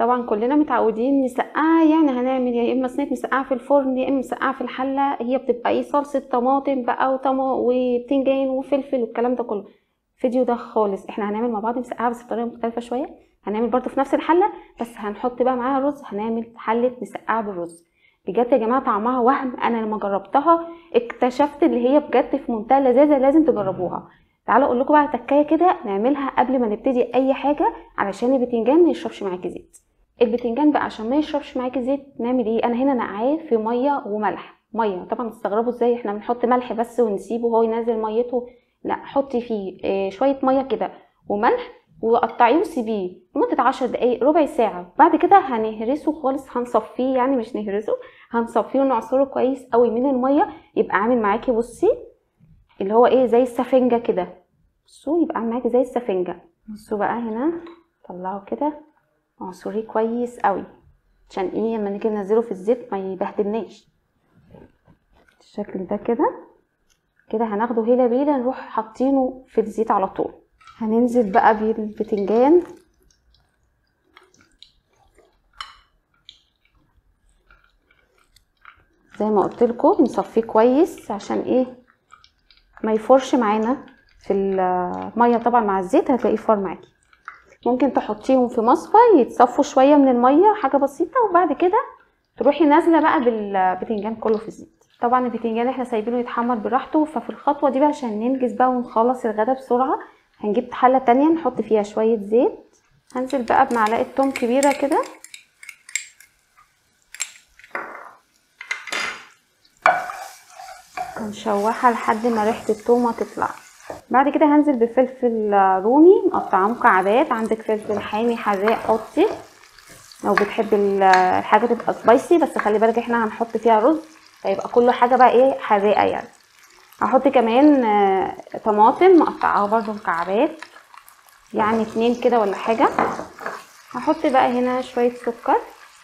طبعا كلنا متعودين نسقعها يعني هنعمل يا اما صينيه مسقعه في الفرن يا اما مسقعه في الحله هي بتبقى ايه صلصه طماطم بقى وطما وبتنجان وفلفل والكلام ده كله فيديو ده خالص احنا هنعمل مع بعض مسقعه بس بطريقه مختلفه شويه هنعمل برضو في نفس الحله بس هنحط بقى معاها رز هنعمل حله مسقعه بالرز بجد يا جماعه طعمها وهم انا لما جربتها اكتشفت اللي هي بجد في منتهى اللذاذه لازم تجربوها تعالوا اقول لكم بقى تكايه كده نعملها قبل ما نبتدي اي حاجه علشان البتنجان ما يشربش معاكي زيت البتنجان بقى عشان ما يشربش معاكي زيت نعمل ايه انا هنا نقعاه في ميه وملح ميه طبعا تستغربوا ازاي احنا بنحط ملح بس ونسيبه هو ينزل ميته لا حطي فيه آه، شويه ميه كده وملح وقطعيه وسيبيه لمده عشر دقايق ربع ساعه بعد كده هنهرسه خالص هنصفيه يعني مش نهرسه هنصفيه ونعصره كويس قوي من الميه يبقى عامل معاكي بصي اللي هو ايه زي السفنجه كده بصوا يبقى عامل معاكي زي السفنجه بصوا بقى هنا طلعوا كده اعصريه كويس قوي عشان ايه لما نيجي ننزله في الزيت ما يبهدلناش الشكل ده كده كده هناخده هيلا بيلا نروح حاطينه في الزيت على طول هننزل بقى بالبتنجان زي ما قلت لكم نصفيه كويس عشان ايه ما يفرش معانا في الميه طبعا مع الزيت هتلاقيه فار معاكي ممكن تحطيهم في مصفى يتصفوا شويه من الميه حاجه بسيطه وبعد كده تروحي نازله بقى بالبتنجان كله في الزيت طبعا البتنجان احنا سايبينه يتحمر براحته ففي الخطوه دي بقى عشان ننجز بقى ونخلص الغدا بسرعه هنجيب حله تانية نحط فيها شويه زيت هنزل بقى بمعلقه توم كبيره كده هنشوحها لحد ما ريحه التومه تطلع بعد كده هنزل بفلفل رومي مقطعاه مكعبات عندك فلفل حامي حراق حطي لو بتحبي الحاجه تبقى سبايسي بس خلي بالك احنا هنحط فيها رز فيبقى كل حاجه بقى ايه حراقه يعني هحط كمان آه، طماطم مقطعاها برضو مكعبات يعني اتنين كده ولا حاجه هحط بقى هنا شويه سكر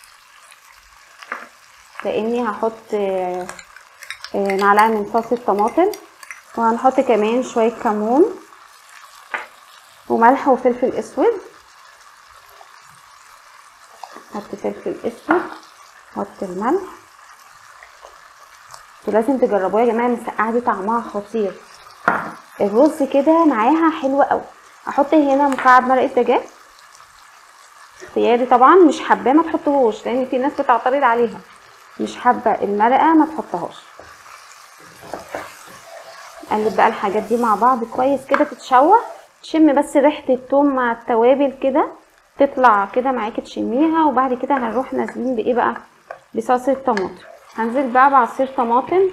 لاني هحط آه، آه، معلقه من صوص الطماطم وهنحط كمان شويه كمون وملح وفلفل اسود حط فلفل اسود حط الملح ولازم تجربوها يا جماعه المسقعه دي طعمها خطير الرز كده معاها حلو قوي احط هنا مكعب مرقه دجاج اختياري طبعا مش حباه ما تحطوهوش لان في ناس بتعترض عليها مش حابه المرقه ما تحطهاش قلب بقى الحاجات دي مع بعض كويس كده تتشوح تشم بس ريحه التوم مع التوابل كده تطلع كده معاكي تشميها وبعد كده هنروح نازلين بايه بقى بصلصه الطماطم هنزل بقى بعصير طماطم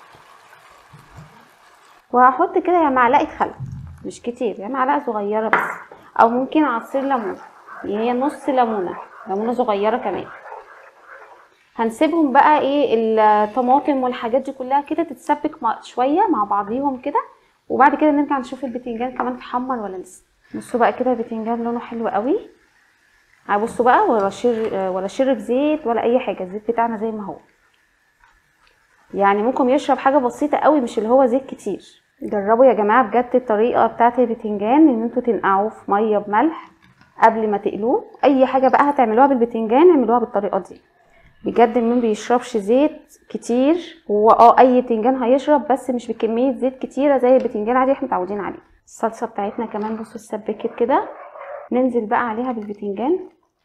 وهحط كده يا معلقه خل مش كتير يا معلقه صغيره بس او ممكن عصير ليمون هي نص ليمونه ليمونه صغيره كمان هنسيبهم بقى ايه الطماطم والحاجات دي كلها كده تتسبك مع شويه مع بعضيهم كده وبعد كده نرجع نشوف البتنجان كمان اتحمر ولا لسه بصوا بقى كده البتنجان لونه حلو قوي بصوا بقى ولا شر ولا شرب زيت ولا اي حاجه الزيت بتاعنا زي ما هو يعني ممكن يشرب حاجه بسيطه قوي مش اللي هو زيت كتير جربوا يا جماعه بجد الطريقه بتاعه البتنجان ان انتوا تنقعوه في ميه بملح قبل ما تقلوه اي حاجه بقى هتعملوها بالبتنجان اعملوها بالطريقه دي بجد ما بيشربش زيت كتير هو اه اي بتنجان هيشرب بس مش بكميه زيت كتيره زي البتنجان عادي احنا متعودين عليه الصلصه بتاعتنا كمان بصوا اتسبكت كده ننزل بقى عليها بالبتنجان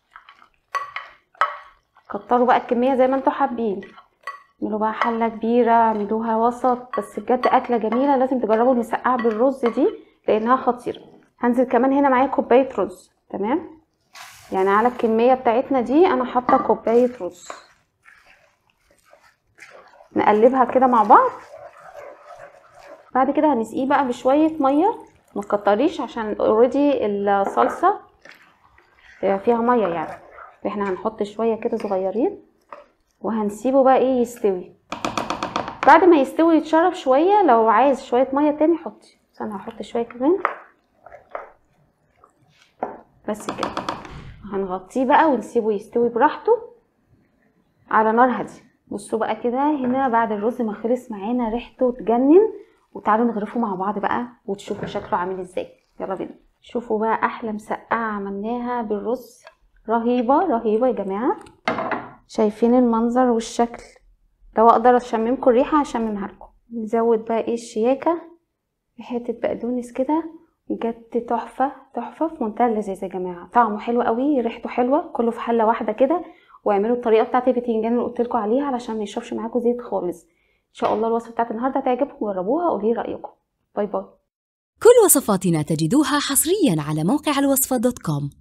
كتروا بقى الكميه زي ما انتوا حابين اعملوا بقى حله كبيره اعملوها وسط بس بجد اكله جميله لازم تجربوا المسقعه بالرز دي لانها خطيره هنزل كمان هنا معايا كوبايه رز تمام يعني على الكميه بتاعتنا دي انا حاطه كوبايه رز نقلبها كده مع بعض بعد كده هنسقيه بقى بشويه ميه ما تكتريش عشان اوريدي الصلصه فيها ميه يعني احنا هنحط شويه كده صغيرين وهنسيبه بقى ايه يستوي بعد ما يستوي يتشرب شويه لو عايز شويه ميه تاني حطي بس انا هحط شويه كمان بس كده هنغطيه بقى ونسيبه يستوي براحته على نار هاديه بصوا بقى كده هنا بعد الرز ما خلص معانا ريحته تجنن وتعالوا نغرفه مع بعض بقى وتشوفوا شكله عامل ازاي يلا بينا شوفوا بقى احلى مسقعه عملناها بالرز رهيبة رهيبة يا جماعة شايفين المنظر والشكل لو اقدر اشممكم الريحة هشممها لكم نزود بقى ايه الشياكة بحتة بقدونس كده بجد تحفة تحفة في منتهى اللذاذة يا جماعة طعمه حلو قوي ريحته حلوة كله في حلة واحدة كده واعملوا الطريقة بتاعت البتنجان اللي قلت لكم عليها علشان ما يشربش معاكم زيت خالص ان شاء الله الوصفة بتاعت النهاردة تعجبكم جربوها وقولوا لي رأيكم باي باي كل وصفاتنا تجدوها حصريا على موقع الوصفة دوت كوم